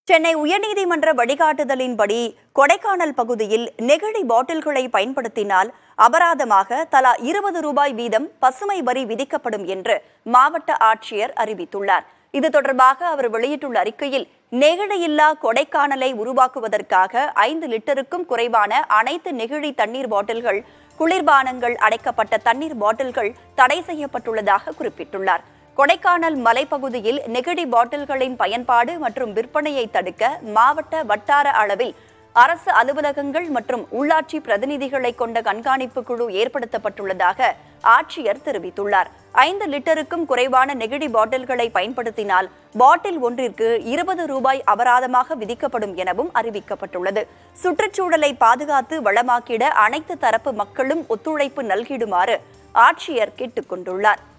சென்னை உயர்நீதிமன்ற வழிகாட்டுதலின்படி கொடைக்கானல் பகுதியில் நெகிழி பாட்டில்களை பயன்படுத்தினால் அபராதமாக தலா இருபது ரூபாய் வீதம் பசுமை வரி விதிக்கப்படும் என்று மாவட்ட ஆட்சியர் அறிவித்துள்ளார் இது தொடர்பாக அவர் வெளியிட்டுள்ள அறிக்கையில் நெகிழியில்லா கொடைக்கானலை உருவாக்குவதற்காக ஐந்து லிட்டருக்கும் குறைவான அனைத்து நெகிழி தண்ணீர் பாட்டில்கள் குளிர்பானங்கள் அடைக்கப்பட்ட தண்ணீர் பாட்டில்கள் தடை செய்யப்பட்டுள்ளதாக குறிப்பிட்டுள்ளார் கொடைக்கானல் மலைப்பகுதியில் நெகிழி பாட்டில்களின் பயன்பாடு மற்றும் விற்பனையை தடுக்க மாவட்ட வட்டார அளவில் அரசு அலுவலகங்கள் மற்றும் உள்ளாட்சி பிரதிநிதிகளை கொண்ட கண்காணிப்பு குழு ஏற்படுத்தப்பட்டுள்ளதாக ஆட்சியர் தெரிவித்துள்ளார் ஐந்து லிட்டருக்கும் குறைவான நெகிழி பாட்டில்களை பயன்படுத்தினால் பாட்டில் ஒன்றிற்கு இருபது ரூபாய் அபராதமாக விதிக்கப்படும் எனவும் அறிவிக்கப்பட்டுள்ளது சுற்றுச்சூழலை பாதுகாத்து வளமாக்கிட அனைத்து தரப்பு மக்களும் ஒத்துழைப்பு நல்கிடுமாறு ஆட்சியர் கேட்டுக் கொண்டுள்ளார்